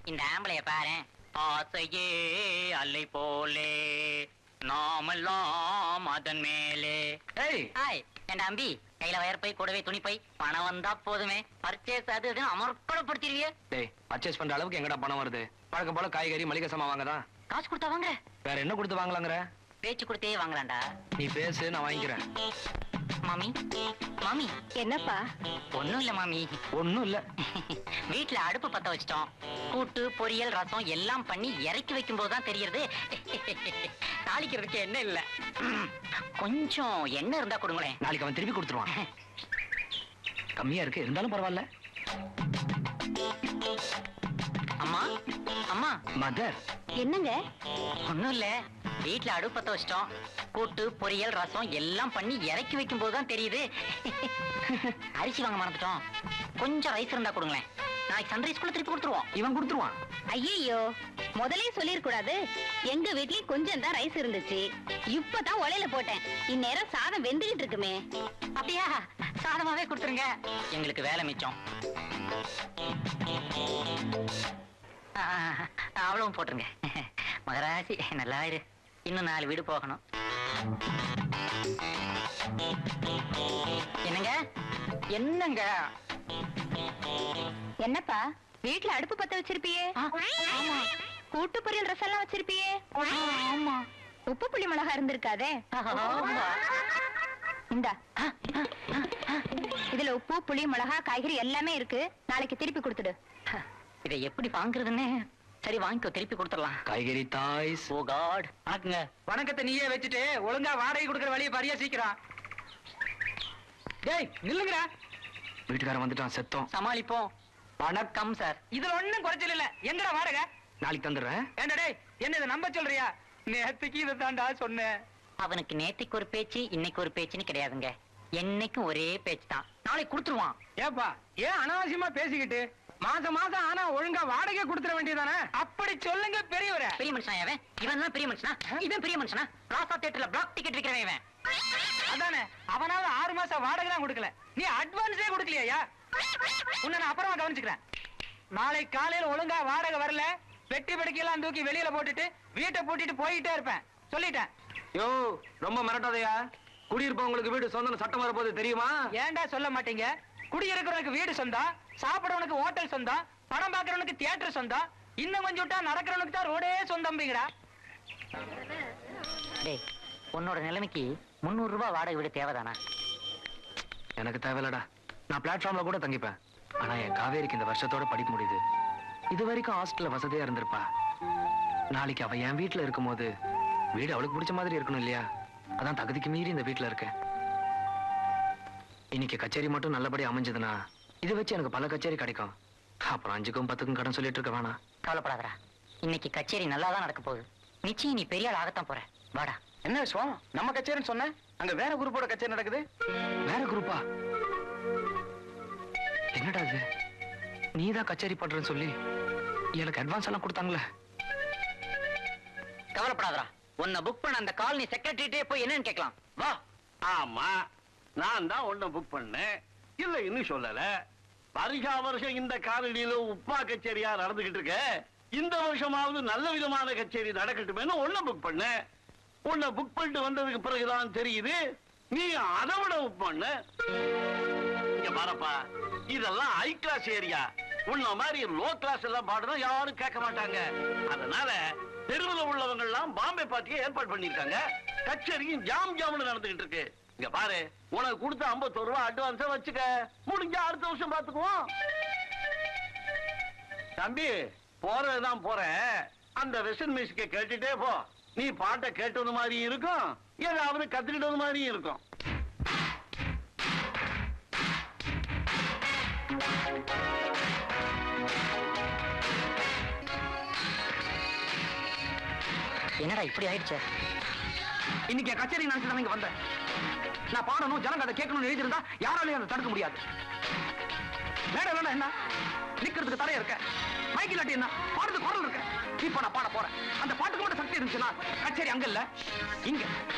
இந்த ஆம்பளைய பாரு ஆசையே அலை போலே நாமெல்லாம் அதன் மேலே ஏய் ஹாய் என் அம்பி கையில வயற்பை கூடவே துணிப்பை பணம் வந்தா போதுமே பர்ச்சேஸ் அது இதுன்னு அமர்க்கடப்படுத்திடுவிய டேய் பர்ச்சேஸ் பண்ற அளவுக்கு எங்கடா பணம் வருது வழக்கம் போல காய்கறி மளிகை சாமான் வாங்கதான் காசு கொடுத்தா வாங்க வேற என்ன கொடுத்து வாங்கலாங்கிற பேச்சு கொடுத்தே வாங்கலாம்டா நீ பேசு நான் வாங்கிக்கிறேன் மாமி மாமி என்னப்பா ஒண்ணும் இல்ல மாமி ஒண்ணும் இல்ல வீட்ல அடுப்பு பத்த வச்சிட்டோம் கூட்டு பொரியல் ரசம் எல்லாம் பண்ணி இறக்கி வைக்கும் போதுதான் தெரியறது தாளிக்கிறதுக்கு எண்ணெய் இல்ல கொஞ்சம் எண்ணெய் இருந்தா கொடுங்களேன் நாளைக்கு அவன் திருப்பி கொடுத்துருவான் கம்மியா இருக்கு இருந்தாலும் பரவாயில்ல அம்மா அம்மா மதர் என்னங்க ஒண்ணும் இல்ல வீட்ல அடுப்பு பத்த வச்சிட்டோம் கூட்டு பொரியல் ரசம் எல்லாம் பண்ணி இறக்கி வைக்கும் போதுதான் தெரியுது அரிசி வாங்க மறந்துட்டோம் கொஞ்சம் ரைஸ் இருந்தா கொடுங்களேன் நாளைக்கு சன்ரைஸ்குள்ள திருப்பி கொடுத்துருவோம் இவன் கொடுத்துருவான் ஐயோ முதலே சொல்லிருக்கூடாது எங்க வீட்லயும் கொஞ்சம் தான் ரைஸ் இருந்துச்சு இப்பதான் உலையில போட்டேன் இந்நேரம் சாதம் வெந்துகிட்டு இருக்குமே அப்படியா சாதமாவே கொடுத்துருங்க எங்களுக்கு வேலை மிச்சம் ஆ, அவ்வளவும் போட்டுருங்க மகராசி நல்லா இரு இன்னும் நாலு வீடு போகணும் என்னங்க என்னங்க என்னப்பா வீட்ல அடுப்பு பத்த வச்சிருப்பியே ஆ, ஆமா. கூட்டு பொரியல் ரசம் எல்லாம் வச்சிருப்பியே ஆமா உப்பு புளி மிளகா இருந்திருக்காதே ஆமா. இந்தா இதுல உப்பு புளி மிளகா காய்கறி எல்லாமே இருக்கு நாளைக்கு திருப்பி கொடுத்துடு இதை எப்படி வாங்குறதுன்னு சரி வாங்கிக்கோ திருப்பி கொடுத்துடலாம் காய்கறி தாய்ஸ் ஓ காட் வணக்கங்க வணக்கத்தை நீயே வச்சுட்டு ஒழுங்கா வாடகை கொடுக்கற வழியை பரியா சீக்கிரம் டேய் நில்லுங்கடா வீட்டுக்காரன் வந்துட்டான் செத்தோம் சமாளிப்போம் வணக்கம் சார் இதுல ஒண்ணும் குறைச்சல் இல்ல எங்கடா வாடகை நாளைக்கு தந்துடுறேன் ஏண்டா டேய் என்ன இதை நம்ப சொல்றியா நேத்துக்கு இதை தாண்டா சொன்னேன் அவனுக்கு நேத்துக்கு ஒரு பேச்சு இன்னைக்கு ஒரு பேச்சுன்னு கிடையாதுங்க என்னைக்கும் ஒரே பேச்சு தான் நாளைக்கு கொடுத்துருவான் ஏப்பா ஏன் அனாவசியமா பேசிக்கிட்டு மாசம் மாசம் ஆனா ஒழுங்கா வாடகை கொடுத்துட வேண்டியதானே அப்படி சொல்லுங்க பெரியவரே பெரிய மனுஷனா இவன் இவன் தான் பெரிய மனுஷனா இவன் பெரிய மனுஷனா பிளாசா தியேட்டர்ல பிளாக் டிக்கெட் விக்கிறவன் இவன் அதானே அவனால ஆறு மாசம் வாடகை தான் கொடுக்கல நீ அட்வான்ஸே கொடுக்கலையா உன்னை நான் அப்புறமா கவனிச்சுக்கிறேன் நாளை காலையில ஒழுங்கா வாடகை வரல பெட்டி படுக்கையெல்லாம் தூக்கி வெளியில போட்டுட்டு வீட்டை பூட்டிட்டு போயிட்டே இருப்பேன் சொல்லிட்டேன் யோ ரொம்ப மிரட்டாதயா குடியிருப்பவங்களுக்கு வீடு சொந்தம் சட்டம் வரப்போது தெரியுமா ஏன்டா சொல்ல மாட்டீங்க குடியிருக்கிறவனுக்கு வீடு சொந்தம் சாப்பிடறவனுக்கு ஹோட்டல் சொந்தம் படம் பார்க்கறவனுக்கு தியேட்டர் சொந்தம் இன்னும் கொஞ்சம் விட்டா நடக்கிறவனுக்கு தான் ரோடே சொந்தம்பிங்கடா டேய் உன்னோட நிலைமைக்கு முந்நூறு ரூபாய் வாடகை வீடு தேவைதானா எனக்கு தேவையில்லடா நான் பிளாட்ஃபார்ம்ல கூட தங்கிப்பேன் ஆனா என் காவேரிக்கு இந்த வருஷத்தோட படிக்க முடியுது இது வரைக்கும் ஹாஸ்டல்ல வசதியா இருந்திருப்பா நாளைக்கு அவ என் வீட்டுல இருக்கும்போது வீடு அவளுக்கு பிடிச்ச மாதிரி இருக்கணும் இல்லையா அதான் தகுதிக்கு மீறி இந்த வீட்டுல இருக்கேன் இன்னைக்கு கச்சேரி மட்டும் நல்லபடியா அமைஞ்சதுன்னா இதை வச்சு எனக்கு பல கச்சேரி கிடைக்கும் அப்புறம் அஞ்சுக்கும் பத்துக்கும் கடன் சொல்லிட்டு இருக்க வேணாம் கவலைப்படாதடா இன்னைக்கு கச்சேரி நல்லா தான் நடக்க போகுது நிச்சயம் நீ பெரிய ஆள் ஆகத்தான் போற வாடா என்ன விஷயம் நம்ம கச்சேரின்னு சொன்ன அங்க வேற குரூப்போட கச்சேரி நடக்குது வேற குரூப்பா என்னடா இது நீதான் கச்சேரி பண்றேன்னு சொல்லி எனக்கு அட்வான்ஸ் எல்லாம் கொடுத்தாங்களே கவலைப்படாதடா உன்னை புக் பண்ண அந்த காலனி செக்ரட்டரிட்டே போய் என்னன்னு கேட்கலாம் வா ஆமா நான் தான் ஒண்ணு புக் பண்ணேன் இல்ல இன்னும் சொல்லல வருஷா வருஷம் இந்த காலனியில உப்பா கச்சேரியா நடந்துகிட்டு இருக்க இந்த வருஷமாவது நல்ல விதமான கச்சேரி நடக்கட்டுமேனு ஒண்ணு புக் பண்ணேன் உன்னை புக் பண்ணிட்டு வந்ததுக்கு பிறகுதான் தெரியுது நீ அதை விட புக் பண்ண இங்க பாருப்பா இதெல்லாம் ஹை கிளாஸ் ஏரியா உன்ன மாதிரி லோ கிளாஸ் எல்லாம் பாடுறோம் யாரும் கேட்க மாட்டாங்க அதனால தெருவில் உள்ளவங்க எல்லாம் பாம்பே பார்ட்டியை ஏற்பாடு பண்ணிருக்காங்க கச்சேரியும் ஜாம் ஜாம்னு நடந்துகிட்டு இருக்கு இங்க பாரு உனக்கு கொடுத்த 51 ரூபாய் அட்வான்ஸா வச்சுக்க முடிஞ்சா அடுத்த வருஷம் பாத்துக்குவோம் தம்பி போறதுதான் போறேன் அந்த வெஸ்டர்ன் மியூசிக்கை கேட்டுட்டே போ நீ பாட்டை கேட்டது மாதிரி இருக்கும் ஏதாவது கத்துக்கிட்டது மாதிரியும் இருக்கும் என்னடா இப்படி ஆயிடுச்சே இன்னைக்கு என் கச்சேரி நினைச்சு தான் இங்க வந்தேன் நான் பாடணும் ஜனங்க அதை கேட்கணும்னு எழுதியிருந்தா யாராலையும் அதை தடுக்க முடியாது மேடம் இல்லைன்னா என்ன நிக்கிறதுக்கு தரைய இருக்க மைக் இல்லாட்டி என்ன பாடுறதுக்கு குரல் இருக்க இப்ப நான் பாட போறேன் அந்த பாட்டுக்கு மட்டும் சக்தி இருந்துச்சுன்னா கச்சேரி அங்க இல்ல இங்க